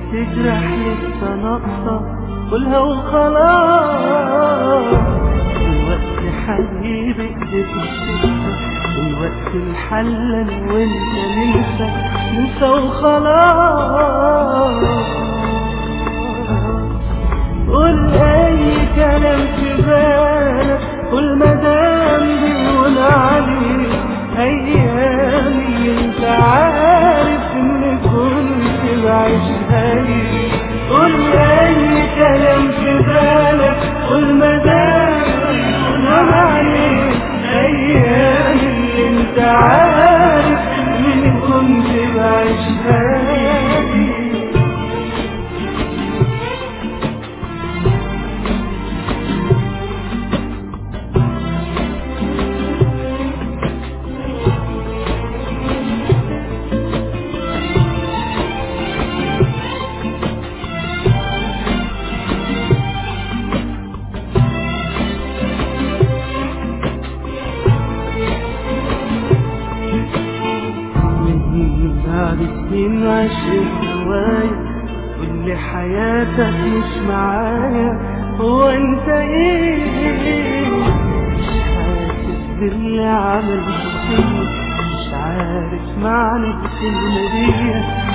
تجرح لسه ناقصة قولها وخلاص الوقت حبيبي بتشتكي الوقت الحلل وانت ننسى ننسى وخلاص قول اي كلام في بالك قول مدام بيقول عليك ايامي انت عارف ان كنت بعيشها لي قول اي كلام في بالك قول مدام بيقول عليك ايامي اللي انت عارف ان كنت بعيشها لي من بعد سنين عشت هوايا كل حياتك مش معايا هو انت ايه مش حاسس باللي عملته فيا مش عارف معنى الكلمة دي